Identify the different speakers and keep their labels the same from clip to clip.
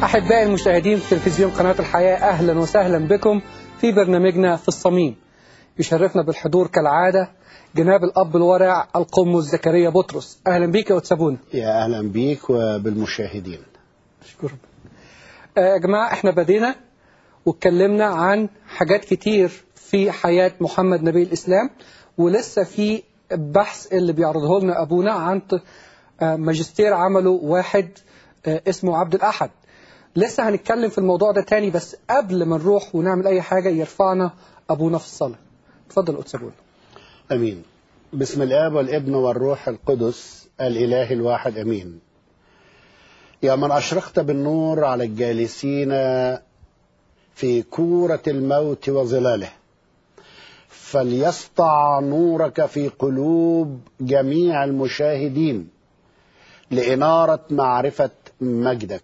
Speaker 1: أحبائي المشاهدين في تلفزيون قناة الحياة أهلا وسهلا بكم في برنامجنا في الصميم يشرفنا بالحضور كالعادة جناب الأب الورع القمص زكريا بطرس أهلا بيك يا أتسابونا
Speaker 2: يا أهلا بيك وبالمشاهدين
Speaker 1: شكرا آه، يا جماعة احنا بدينا واتكلمنا عن حاجات كتير في حياة محمد نبي الإسلام ولسه في بحث اللي بيعرضه لنا أبونا عن ت- آه، ماجستير عمله واحد آه، اسمه عبد الأحد لسه هنتكلم في الموضوع ده تاني بس قبل ما نروح ونعمل أي حاجة يرفعنا أبونا في الصلاة اتفضل أتسابونا
Speaker 2: أمين بسم الآب والابن والروح القدس الإله الواحد أمين يا من أشرقت بالنور على الجالسين في كورة الموت وظلاله فليسطع نورك في قلوب جميع المشاهدين لإنارة معرفة مجدك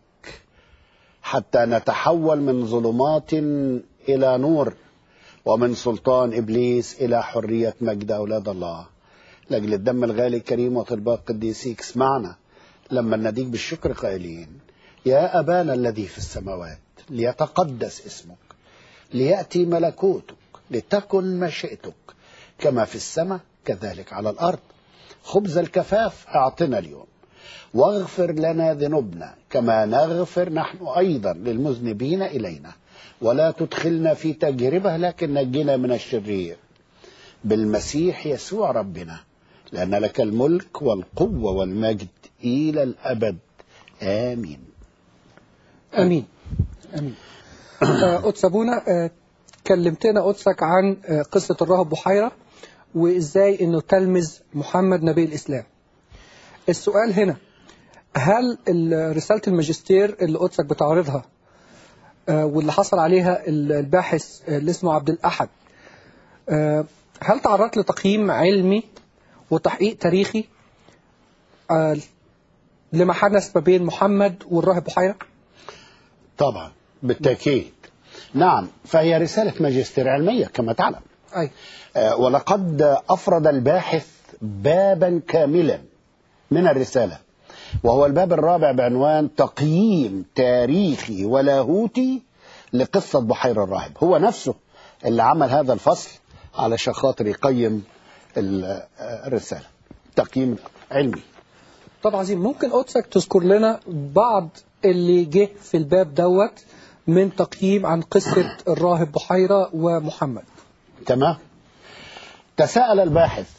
Speaker 2: حتى نتحول من ظلمات إلى نور ومن سلطان إبليس إلى حرية مجد أولاد الله لأجل الدم الغالي الكريم وطلبات قديسيك اسمعنا لما نديك بالشكر قائلين يا أبانا الذي في السماوات ليتقدس اسمك ليأتي ملكوتك لتكن مشيئتك كما في السماء كذلك على الأرض خبز الكفاف أعطنا اليوم واغفر لنا ذنوبنا كما نغفر نحن أيضا للمذنبين إلينا ولا تدخلنا في تجربة لكن نجنا من الشرير بالمسيح يسوع ربنا لأن لك الملك والقوة والمجد إلى الأبد آمين
Speaker 1: امين امين آه، أتسابونا آه، كلمتنا قدسك عن آه، قصة الراهب بحيرة وإزاي إنه تلمذ محمد نبي الإسلام السؤال هنا هل ال- رسالة الماجستير اللي قدسك بتعرضها آه، واللي حصل عليها ال- الباحث آه، اللي اسمه عبد الأحد آه، هل تعرضت لتقييم علمي وتحقيق تاريخي آه، لما حدث ما بين محمد والراهب بحيرة؟
Speaker 2: طبعا بالتأكيد نعم فهي رسالة ماجستير علمية كما تعلم
Speaker 1: أي
Speaker 2: آه، ولقد أفرد الباحث بابا كاملا من الرسالة وهو الباب الرابع بعنوان تقييم تاريخي ولاهوتي لقصة بحير الراهب هو نفسه اللي عمل هذا الفصل علشان خاطر يقيم ال- آه، الرسالة تقييم علمي
Speaker 1: طب عظيم ممكن قدسك تذكر لنا بعض اللي جه في الباب دوت من تقييم عن قصة الراهب بحيرة ومحمد
Speaker 2: تمام تساءل الباحث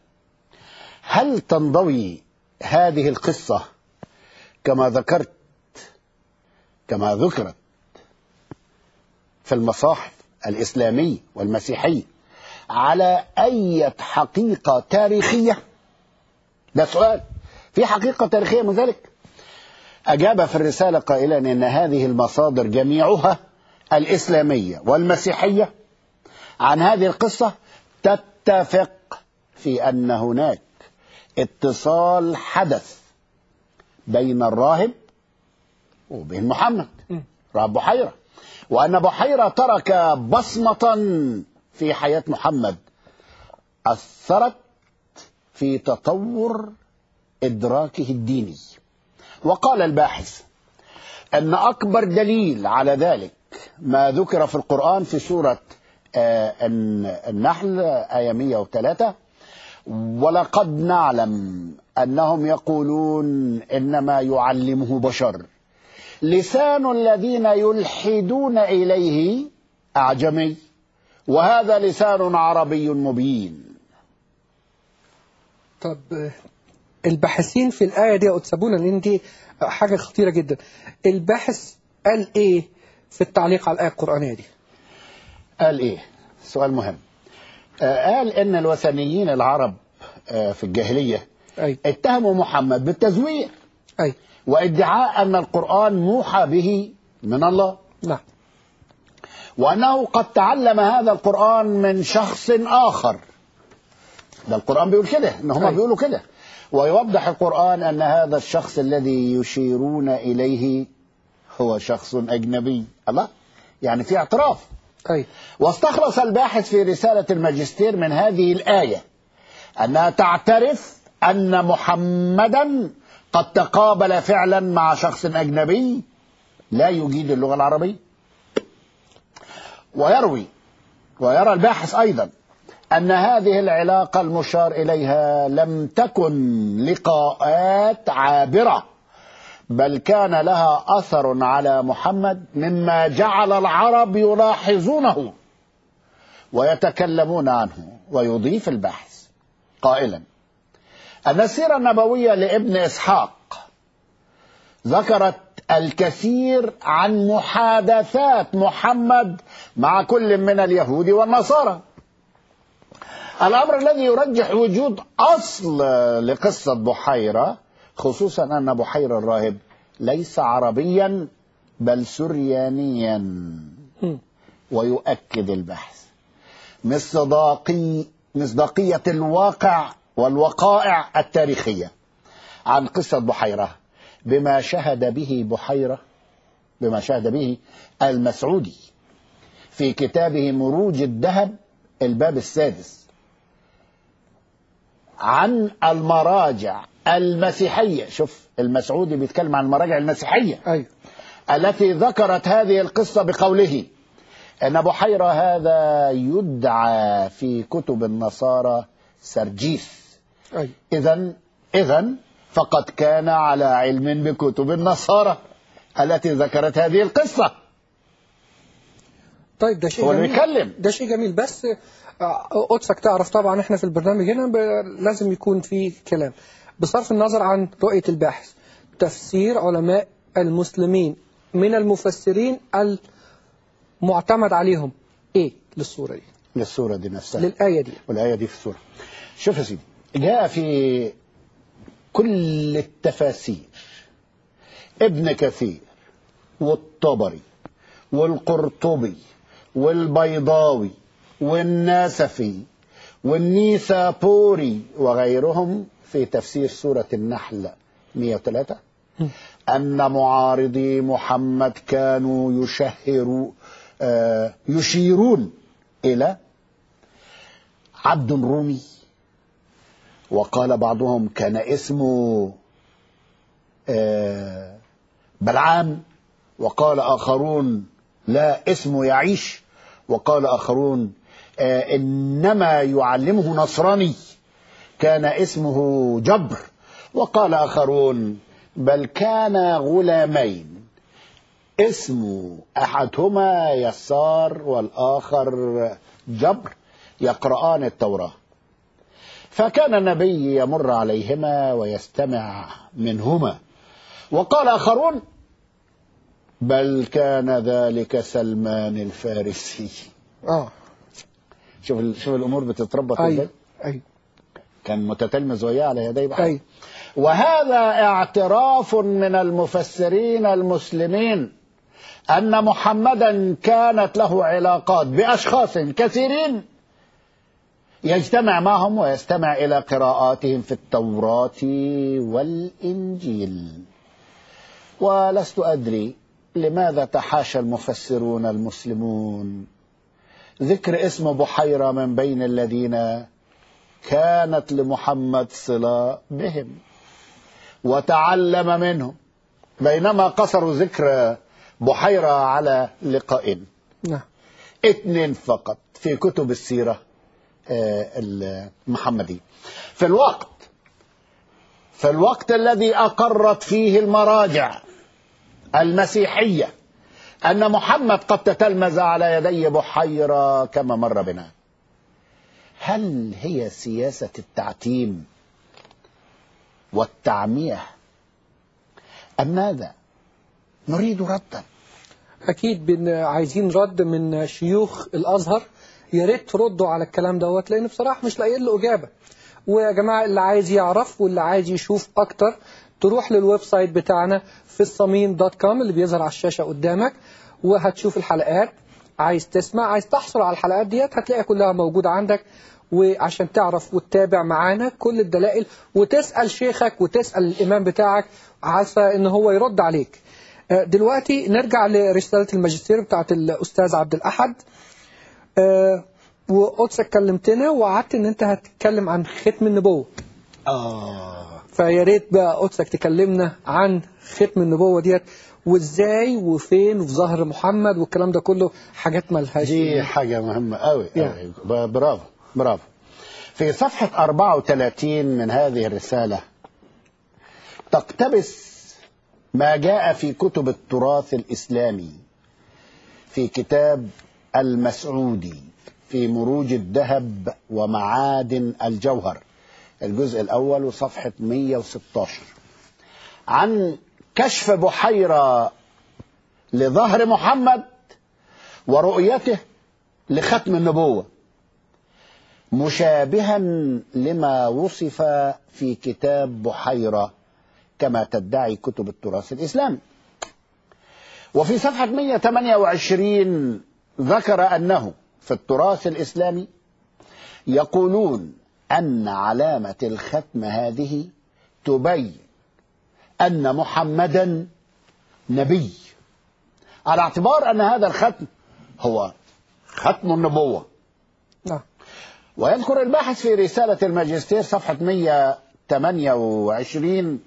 Speaker 2: هل تنضوي هذه القصة كما ذكرت كما ذكرت في المصاحف الإسلامي والمسيحي على أي حقيقة تاريخية ده سؤال في حقيقة تاريخية من ذلك أجاب في الرسالة قائلا إن هذه المصادر جميعها الإسلامية والمسيحية عن هذه القصة تتفق في أن هناك اتصال حدث بين الراهب وبين محمد
Speaker 1: م.
Speaker 2: راهب بحيرة وأن بحيرة ترك بصمة في حياة محمد أثرت في تطور إدراكه الديني وقال الباحث أن أكبر دليل على ذلك ما ذكر في القرآن في سورة آه، الن- النحل آية 103 ولقد نعلم أنهم يقولون إنما يعلمه بشر لسان الذين يلحدون إليه أعجمي وهذا لسان عربي مبين
Speaker 1: طب آه، الباحثين في الآية دي أتسابونا لأن دي حاجة خطيرة جدا الباحث قال إيه في التعليق على الآية القرآنية دي
Speaker 2: قال ايه سؤال مهم آه قال ان الوثنيين العرب آه في الجاهليه
Speaker 1: أي
Speaker 2: اتهموا محمد بالتزوير
Speaker 1: أي
Speaker 2: وادعاء ان القران موحى به من الله
Speaker 1: نعم
Speaker 2: وانه قد تعلم هذا القران من شخص اخر ده القران بيقول كده ان هم
Speaker 1: أي.
Speaker 2: بيقولوا كده ويوضح القران ان هذا الشخص الذي يشيرون اليه هو شخص اجنبي الله يعني في اعتراف
Speaker 1: أي
Speaker 2: واستخلص الباحث في رسالة الماجستير من هذه الآية أنها تعترف أن محمدا قد تقابل فعلا مع شخص أجنبي لا يجيد اللغة العربية ويروي ويرى الباحث أيضا أن هذه العلاقة المشار إليها لم تكن لقاءات عابرة بل كان لها أثر على محمد مما جعل العرب يلاحظونه ويتكلمون عنه ويضيف البحث قائلا أن السيرة النبوية لابن إسحاق ذكرت الكثير عن محادثات محمد مع كل من اليهود والنصارى الأمر الذي يرجح وجود أصل لقصة بحيرة خصوصا أن بحيرة الراهب ليس عربيا بل سريانيا
Speaker 1: م.
Speaker 2: ويؤكد البحث مصداقي مصداقية الواقع والوقائع التاريخية عن قصة بحيرة بما شهد به بحيرة بما شهد به المسعودي في كتابه مروج الذهب الباب السادس عن المراجع المسيحية شوف المسعودي بيتكلم عن المراجع المسيحية
Speaker 1: أيوه
Speaker 2: التي ذكرت هذه القصة بقوله أن بحيرة هذا يدعى في كتب النصارى سرجيس
Speaker 1: أيوه
Speaker 2: إذا إذا فقد كان على علم بكتب النصارى التي ذكرت هذه القصة
Speaker 1: طيب ده شيء
Speaker 2: هو اللي
Speaker 1: جميل
Speaker 2: بيتكلم
Speaker 1: ده شيء جميل بس آه، قدسك تعرف طبعا احنا في البرنامج هنا ب- لازم يكون في كلام بصرف النظر عن رؤية الباحث تفسير علماء المسلمين من المفسرين المعتمد عليهم ايه للصورة دي
Speaker 2: للسورة دي نفسها
Speaker 1: للآية دي
Speaker 2: والآية دي في السورة شوف يا سيدي جاء في كل التفاسير ابن كثير والطبري والقرطبي والبيضاوي والناسفي والنيسابوري وغيرهم في تفسير سورة النحل 103 أن معارضي محمد كانوا يشهروا آه، يشيرون إلى عبد رومي وقال بعضهم كان اسمه آه، بلعام وقال آخرون لا اسمه يعيش وقال آخرون آه، إنما يعلمه نصراني كان اسمه جبر وقال آخرون بل كان غلامين اسم أحدهما يسار والآخر جبر يقرآن التوراة فكان النبي يمر عليهما ويستمع منهما وقال آخرون بل كان ذلك سلمان الفارسي
Speaker 1: اه
Speaker 2: شوف ال- شوف الأمور بتتربط ازاي
Speaker 1: ايوه ايوه
Speaker 2: كان متتلمذ وياه على يدي بحر
Speaker 1: ايوه
Speaker 2: وهذا اعتراف من المفسرين المسلمين أن محمدا كانت له علاقات بأشخاص كثيرين يجتمع معهم ويستمع إلى قراءاتهم في التوراة والإنجيل ولست أدري لماذا تحاشى المفسرون المسلمون ذكر اسم بحيرة من بين الذين كانت لمحمد صلة بهم وتعلم منهم بينما قصروا ذكر بحيرة على لقائين
Speaker 1: نعم
Speaker 2: اثنين فقط في كتب السيرة آه، المحمدية في الوقت في الوقت الذي أقرت فيه المراجع المسيحية أن محمد قد تتلمذ على يدي بحيرة كما مر بنا هل هي سياسة التعتيم والتعمية أم ماذا نريد ردا
Speaker 1: اكيد بن عايزين رد من شيوخ الازهر يا ريت تردوا على الكلام دوت لان بصراحه مش لاقيين له اجابه ويا جماعه اللي عايز يعرف واللي عايز يشوف اكتر تروح للويب سايت بتاعنا في الصميم دوت كوم اللي بيظهر على الشاشه قدامك وهتشوف الحلقات عايز تسمع عايز تحصل على الحلقات ديت هتلاقيها كلها موجوده عندك وعشان تعرف وتتابع معانا كل الدلائل وتسال شيخك وتسال الامام بتاعك عسى ان هو يرد عليك آه، دلوقتي نرجع لرسالة الماجستير بتاعت الأستاذ عبد الأحد آه، وقدسك كلمتنا وقعدت إن أنت هتتكلم عن ختم النبوة
Speaker 2: آه
Speaker 1: فيا ريت بقى قدسك تكلمنا عن ختم النبوة ديت وازاي وفين وفي ظهر محمد والكلام ده كله حاجات ملهاش
Speaker 2: دي حاجة مهمة قوي
Speaker 1: يعني.
Speaker 2: برافو برافو في صفحة 34 من هذه الرسالة تقتبس ما جاء في كتب التراث الإسلامي في كتاب المسعودي في مروج الذهب ومعادن الجوهر الجزء الأول وصفحة 116 عن كشف بحيرة لظهر محمد ورؤيته لختم النبوة مشابها لما وصف في كتاب بحيرة كما تدعي كتب التراث الإسلامي وفي صفحة 128 ذكر أنه في التراث الإسلامي يقولون أن علامة الختم هذه تبين أن محمدا نبي على اعتبار أن هذا الختم هو ختم النبوة
Speaker 1: نعم
Speaker 2: ويذكر الباحث في رسالة الماجستير صفحة 128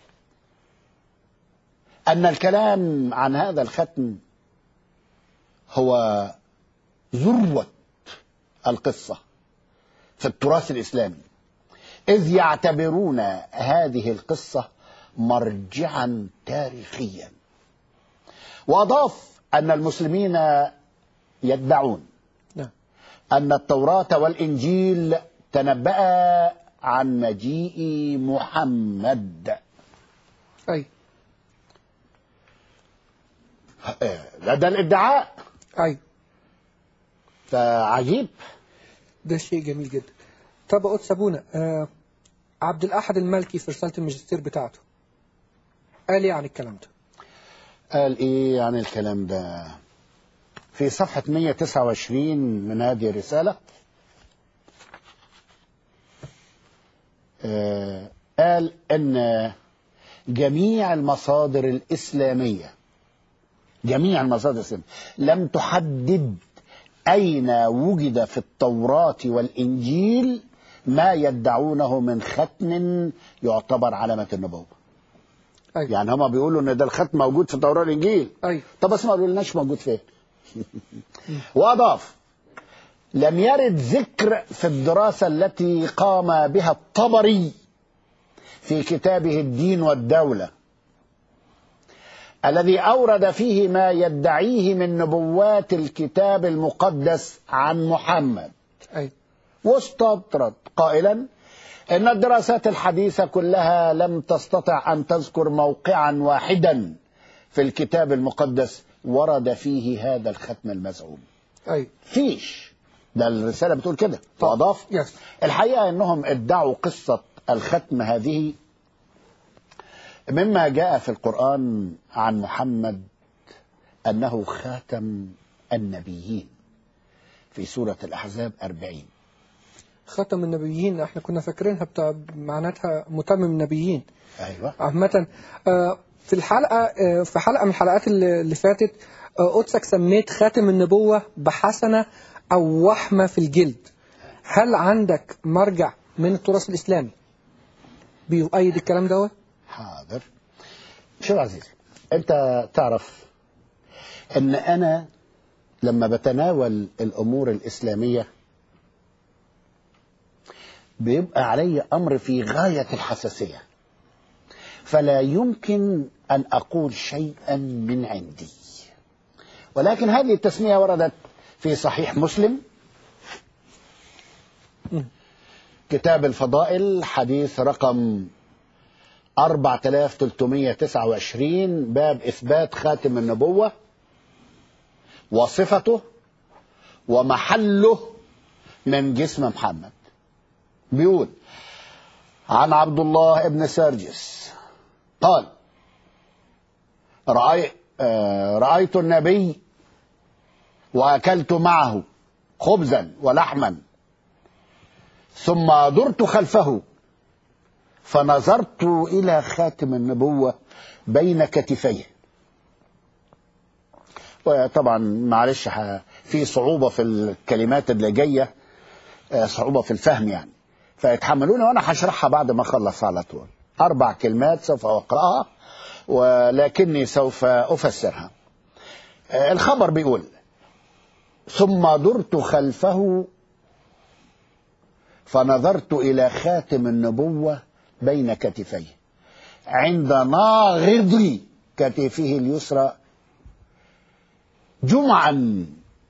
Speaker 2: أن الكلام عن هذا الختم هو ذروة القصة في التراث الإسلامي إذ يعتبرون هذه القصة مرجعا تاريخيا وأضاف أن المسلمين يدعون
Speaker 1: نعم
Speaker 2: أن التوراة والإنجيل تنبأ عن مجيء محمد
Speaker 1: أي
Speaker 2: لدى الادعاء
Speaker 1: أي
Speaker 2: فعجيب
Speaker 1: ده شيء جميل جدا طب قدس أبونا آه عبد الأحد المالكي في رسالة الماجستير بتاعته قال ايه عن الكلام ده
Speaker 2: قال ايه عن الكلام ده في صفحة 129 من هذه الرسالة آه قال ان جميع المصادر الإسلامية جميع المصادر الإسلامية لم تحدد أين وجد في التوراة والإنجيل ما يدعونه من ختم يعتبر علامة النبوة
Speaker 1: أي
Speaker 2: يعني هما بيقولوا ان ده الختم موجود في التوراة والإنجيل
Speaker 1: أي
Speaker 2: طب بس ما قالولناش موجود فين وأضاف لم يرد ذكر في الدراسة التي قام بها الطبري في كتابه الدين والدولة الذي أورد فيه ما يدعيه من نبوات الكتاب المقدس عن محمد
Speaker 1: أي
Speaker 2: واستطرد قائلا إن الدراسات الحديثة كلها لم تستطع أن تذكر موقعا واحدا في الكتاب المقدس ورد فيه هذا الختم المزعوم
Speaker 1: أي
Speaker 2: فيش ده الرسالة بتقول كده وأضاف
Speaker 1: يس
Speaker 2: الحقيقة أنهم ادعوا قصة الختم هذه مما جاء في القرآن عن محمد أنه خاتم النبيين في سورة الأحزاب أربعين
Speaker 1: ختم النبيين احنا كنا فاكرينها بتاع معناتها متمم النبيين
Speaker 2: أيوة
Speaker 1: عامة آه، في الحلقة آه، في حلقة من الحلقات اللي اللي فاتت آه، قدسك سميت خاتم النبوة بحسنة أو وحمة في الجلد هل عندك مرجع من التراث الإسلامي بيؤيد الكلام دوت؟
Speaker 2: حاضر شو عزيز أنت تعرف أن أنا لما بتناول الأمور الإسلامية بيبقى علي أمر في غاية الحساسية فلا يمكن أن أقول شيئا من عندي ولكن هذه التسمية وردت في صحيح مسلم كتاب الفضائل حديث رقم 4329 باب إثبات خاتم النبوة وصفته ومحله من جسم محمد بيقول عن عبد الله ابن سرجس قال رأي آه، رأيت النبي وأكلت معه خبزا ولحما ثم درت خلفه فنظرت إلى خاتم النبوة بين كتفيه وطبعا معلش ح- في صعوبة في الكلمات اللي جاية آه، صعوبة في الفهم يعني فيتحملوني وأنا هشرحها بعد ما أخلص على طول أربع كلمات سوف أقرأها ولكني سوف أفسرها آه، الخبر بيقول ثم درت خلفه فنظرت إلى خاتم النبوة بين كتفيه عند ناغض كتفه اليسرى جمعا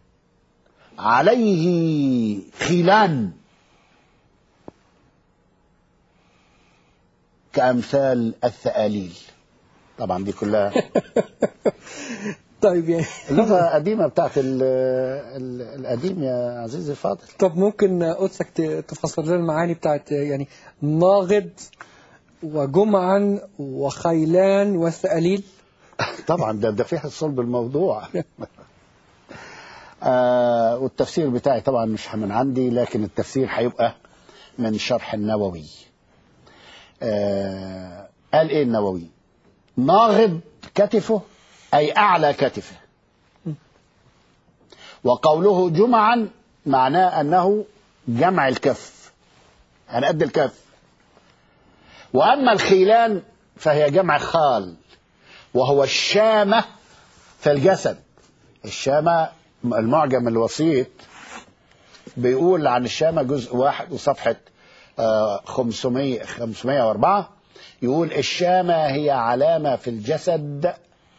Speaker 2: عليه خلان كأمثال الثآليل طبعا دي كلها
Speaker 1: طيب يعني
Speaker 2: لغة قديمة بتاعت ال ال القديم يا عزيزي الفاضل
Speaker 1: طب ممكن قدسك ت- تفسر لنا المعاني بتاعت يعني ناغض وجمعا وخيلان وثقليل
Speaker 2: طبعا ده ده فيه صلب الموضوع آه والتفسير بتاعي طبعا مش من عندي لكن التفسير هيبقى من شرح النووي آه قال ايه النووي ناغض كتفه اي اعلى كتفه وقوله جمعا معناه انه جمع الكف يعني قد الكف واما الخيلان فهي جمع خال وهو الشامة في الجسد الشامة المعجم الوسيط بيقول عن الشامة جزء واحد وصفحة آه، 500 504 يقول الشامة هي علامة في الجسد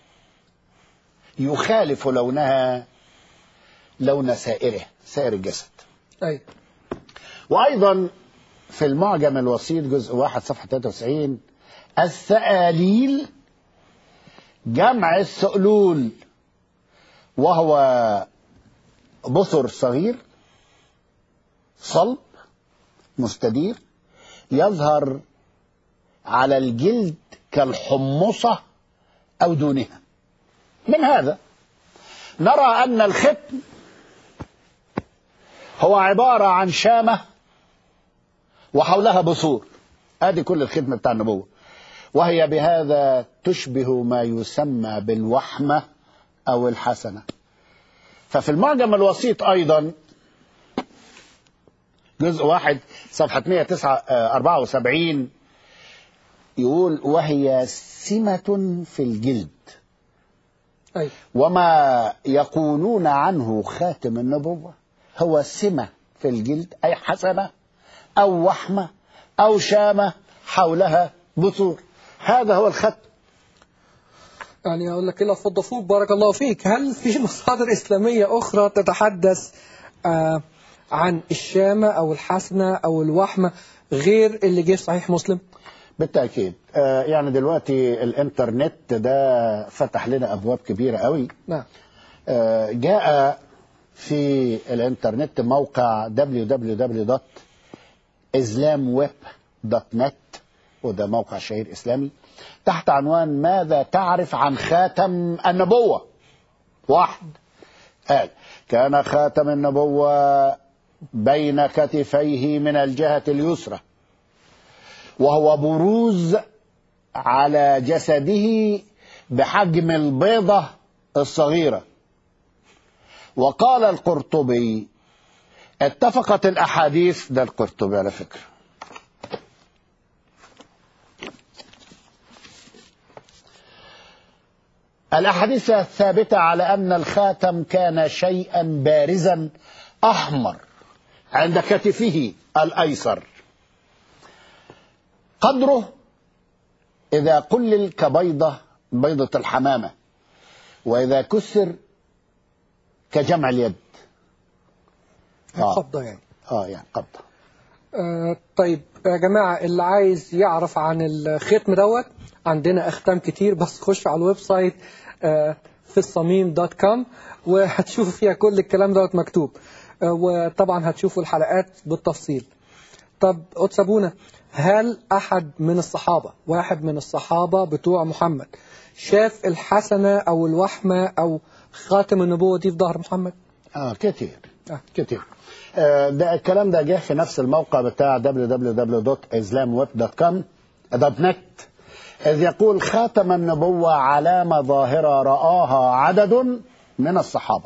Speaker 2: يخالف لونها لون سائره سائر الجسد
Speaker 1: أي
Speaker 2: وأيضا في المعجم الوسيط جزء واحد صفحة 93 الثآليل جمع السؤلول وهو بثر صغير صلب مستدير يظهر على الجلد كالحمصة أو دونها من هذا نرى أن الختم هو عبارة عن شامة وحولها بثور ادي كل الختم بتاع النبوة وهي بهذا تشبه ما يسمى بالوحمة أو الحسنة ففي المعجم الوسيط أيضا جزء واحد صفحة 174 يقول وهي سمة في الجلد
Speaker 1: أي
Speaker 2: وما يقولون عنه خاتم النبوة هو سمة في الجلد أي حسنة أو وحمة أو شامة حولها بثور هذا هو الختم
Speaker 1: يعني أقول لك إلا فض فوق بارك الله فيك هل في مصادر إسلامية أخرى تتحدث آه عن الشامة أو الحسنة أو الوحمة غير اللي جه في صحيح مسلم
Speaker 2: بالتأكيد آه يعني دلوقتي الإنترنت ده فتح لنا أبواب كبيرة قوي
Speaker 1: نعم
Speaker 2: آه جاء في الإنترنت موقع www.islamweb.net وده موقع شهير إسلامي تحت عنوان ماذا تعرف عن خاتم النبوة واحد قال كان خاتم النبوة بين كتفيه من الجهة اليسرى وهو بروز على جسده بحجم البيضة الصغيرة وقال القرطبي اتفقت الأحاديث ده القرطبي على فكرة الأحاديث الثابتة على أن الخاتم كان شيئا بارزا أحمر عند كتفه الأيسر قدره إذا قلل كبيضة بيضة الحمامة وإذا كسر كجمع اليد آه.
Speaker 1: قبضة يعني
Speaker 2: اه يعني قبضة
Speaker 1: آه طيب يا جماعة اللي عايز يعرف عن الختم دوت عندنا أختام كتير بس خش على الويب سايت آه في الصميم دوت كوم وهتشوفوا فيها كل الكلام دوت مكتوب آه وطبعا هتشوفوا الحلقات بالتفصيل طب قدس أبونا هل أحد من الصحابة واحد من الصحابة بتوع محمد شاف الحسنة أو الوحمة أو خاتم النبوة دي في ظهر محمد
Speaker 2: اه كتير
Speaker 1: آه.
Speaker 2: كتير آه ده الكلام ده جه في نفس الموقع بتاع www.islamweb.com .net إذ يقول خاتم النبوة علامة ظاهرة رآها عدد من الصحابة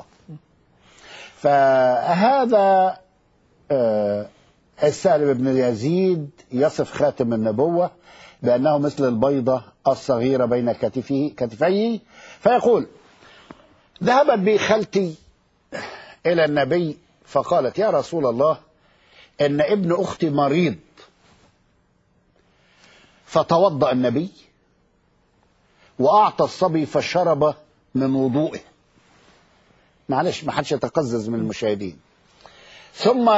Speaker 2: فهذا آه السالم بن يزيد يصف خاتم النبوة بأنه مثل البيضة الصغيرة بين كتفه كتفيه فيقول ذهبت بي خالتي إلى النبي فقالت يا رسول الله إن ابن أختي مريض فتوضأ النبي وأعطى الصبي فشرب من وضوئه معلش ما حدش يتقزز من المشاهدين ثم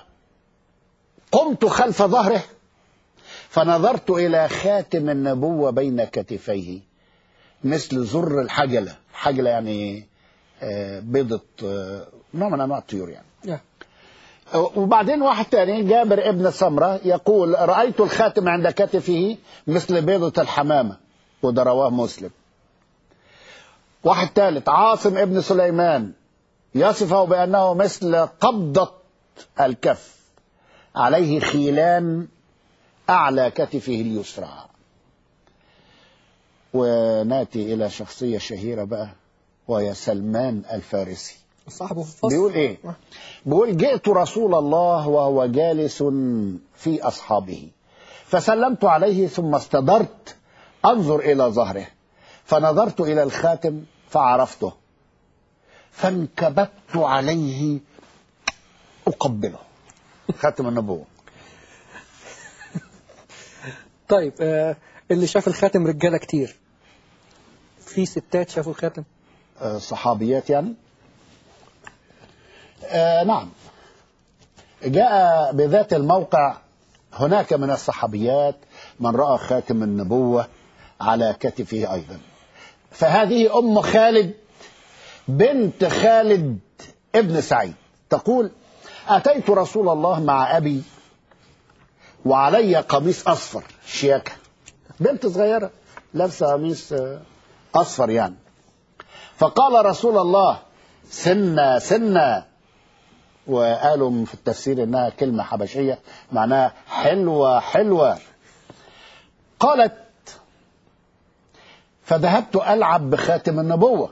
Speaker 2: قمت خلف ظهره فنظرت إلى خاتم النبوة بين كتفيه مثل زر الحجلة حجلة يعني آه، بيضة آه، نوع من أنواع الطيور يعني
Speaker 1: يا.
Speaker 2: وبعدين واحد تاني جابر ابن سمرة يقول رأيت الخاتم عند كتفه مثل بيضة الحمامة وده رواه مسلم واحد ثالث عاصم ابن سليمان يصفه بأنه مثل قبضة الكف عليه خيلان أعلى كتفه اليسرى وناتي إلى شخصية شهيرة بقى وهي سلمان الفارسي
Speaker 1: صاحبه في الفصل
Speaker 2: بيقول ايه بيقول جئت رسول الله وهو جالس في اصحابه فسلمت عليه ثم استدرت انظر الى ظهره فنظرت الى الخاتم فعرفته فانكببت عليه اقبله خاتم النبوه
Speaker 1: طيب آه اللي شاف الخاتم رجاله كتير في ستات شافوا الخاتم
Speaker 2: آه، صحابيات يعني آه نعم جاء بذات الموقع هناك من الصحابيات من رأى خاتم النبوة على كتفه أيضا فهذه أم خالد بنت خالد ابن سعيد تقول أتيت رسول الله مع أبي وعلي قميص أصفر شياكة بنت صغيرة لابسة قميص آه، أصفر يعني فقال رسول الله سنة سنة وقالوا في التفسير انها كلمة حبشية معناها حلوة حلوة قالت فذهبت ألعب بخاتم النبوة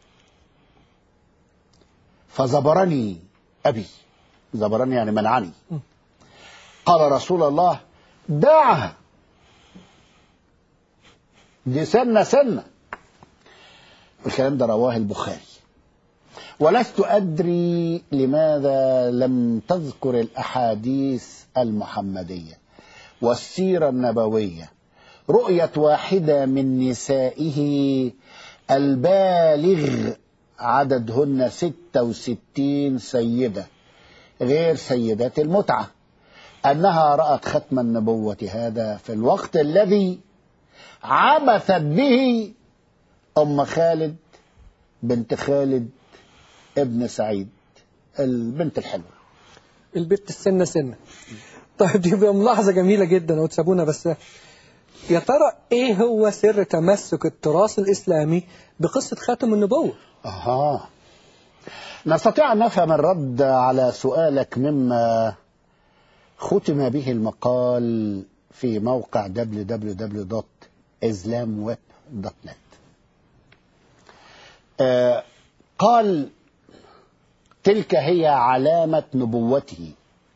Speaker 2: فزبرني أبي زبرني يعني منعني قال رسول الله دعها دي سنة سنة الكلام ده رواه البخاري ولست أدري لماذا لم تذكر الأحاديث المحمدية والسيرة النبوية رؤية واحدة من نسائه البالغ عددهن ستة وستين سيدة غير سيدات المتعة أنها رأت ختم النبوة هذا في الوقت الذي عبثت به أم خالد بنت خالد ابن سعيد البنت الحلوة
Speaker 1: البت السنة سنة طيب دي بقى ملاحظة جميلة جدا وتسابونا بس يا ترى ايه هو سر تمسك التراث الاسلامي بقصة خاتم النبوة
Speaker 2: أها نستطيع أن نفهم الرد على سؤالك مما ختم به المقال في موقع www.islamweb.net آه قال تلك هي علامة نبوته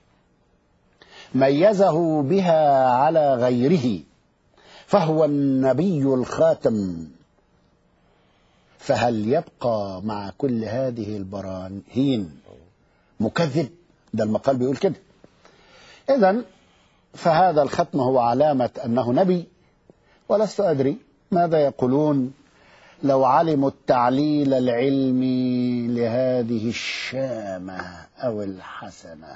Speaker 2: ميزه بها على غيره فهو النبي الخاتم فهل يبقى مع كل هذه البراهين مكذب ده المقال بيقول كده إذا فهذا الختم هو علامة أنه نبي ولست أدري ماذا يقولون لو علموا التعليل العلمي لهذه الشامة أو الحسنة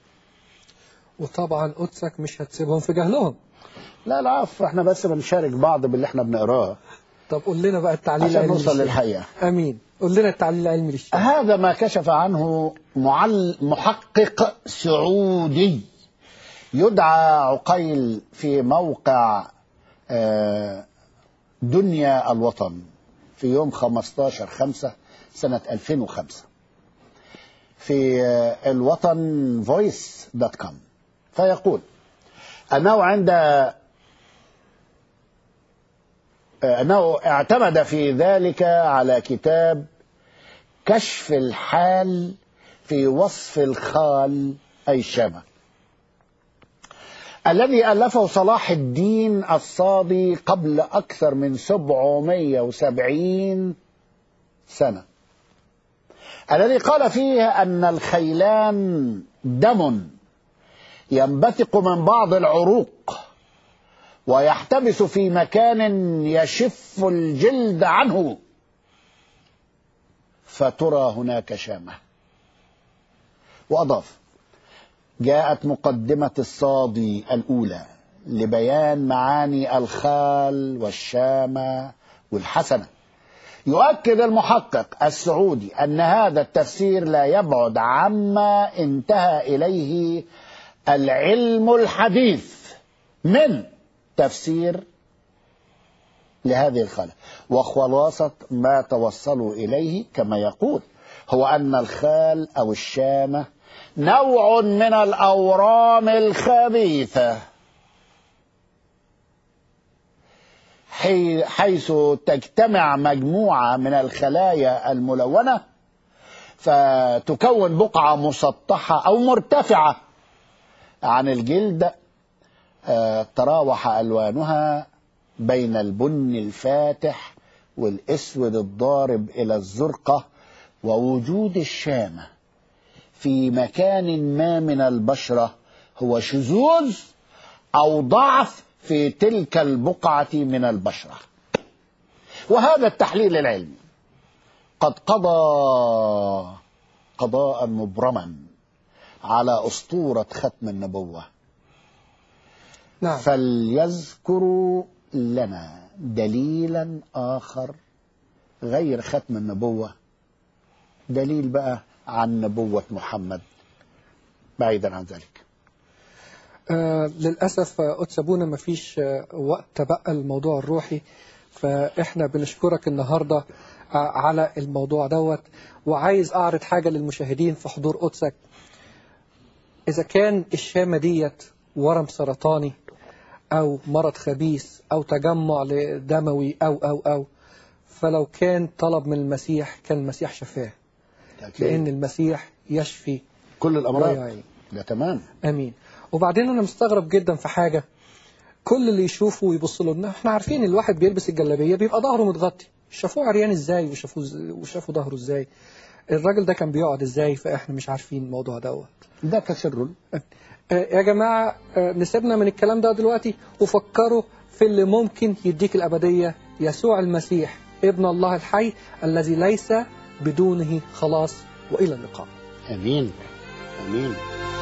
Speaker 1: وطبعا قدسك مش هتسيبهم في جهلهم
Speaker 2: لا لا عفو احنا بس بنشارك بعض باللي احنا بنقراه
Speaker 1: طب قول لنا بقى التعليل
Speaker 2: عشان
Speaker 1: العلمي
Speaker 2: نوصل
Speaker 1: للشيء.
Speaker 2: للحقيقة
Speaker 1: امين قول لنا التعليل العلمي للشيء
Speaker 2: هذا ما كشف عنه معل محقق سعودي يدعى عقيل في موقع آه، دنيا الوطن في يوم 15 5 سنة 2005 في آه، الوطن فويس دوت كوم فيقول أنه عند أنه اعتمد في ذلك على كتاب كشف الحال في وصف الخال أي الشامة الذي ألفه صلاح الدين الصادي قبل أكثر من 770 سنة الذي قال فيه أن الخيلان دم ينبثق من بعض العروق ويحتبس في مكان يشف الجلد عنه فترى هناك شامة وأضاف جاءت مقدمة الصادي الأولى لبيان معاني الخال والشامة والحسنة يؤكد المحقق السعودي أن هذا التفسير لا يبعد عما انتهى إليه العلم الحديث من تفسير لهذه الخالة وخلاصة ما توصلوا إليه كما يقول هو أن الخال أو الشامة نوع من الأورام الخبيثة حيث تجتمع مجموعة من الخلايا الملونة فتكون بقعة مسطحة أو مرتفعة عن الجلد تراوح ألوانها بين البن الفاتح والأسود الضارب إلى الزرقة ووجود الشامة في مكان ما من البشرة هو شذوذ أو ضعف في تلك البقعة من البشرة وهذا التحليل العلمي قد قضى قضاء مبرما على أسطورة ختم النبوة
Speaker 1: نعم
Speaker 2: فليذكروا لنا دليلا آخر غير ختم النبوة دليل بقى عن نبوة محمد بعيدا عن ذلك
Speaker 1: آه للأسف آه، أتسابونا ما فيش آه، وقت بقى الموضوع الروحي فإحنا بنشكرك النهاردة آه، على الموضوع دوت وعايز أعرض حاجة للمشاهدين في حضور قدسك إذا كان الشامة ديت ورم سرطاني أو مرض خبيث أو تجمع دموي أو أو أو فلو كان طلب من المسيح كان المسيح شفاه لأن المسيح يشفي
Speaker 2: كل الأمراض
Speaker 1: ويعين.
Speaker 2: ده تمام
Speaker 1: امين وبعدين انا مستغرب جدا في حاجه كل اللي يشوفه ويبص له إن احنا عارفين الواحد بيلبس الجلابيه بيبقى ظهره متغطي شافوه عريان ازاي وشافوه إز- وشافوا ظهره ازاي الراجل ده كان بيقعد ازاي فاحنا مش عارفين الموضوع دوت
Speaker 2: ده كسر
Speaker 1: آه، يا جماعه آه، نسيبنا من الكلام ده دلوقتي وفكروا في اللي ممكن يديك الابديه يسوع المسيح ابن الله الحي الذي ليس بدونه خلاص والى اللقاء
Speaker 2: أمين أمين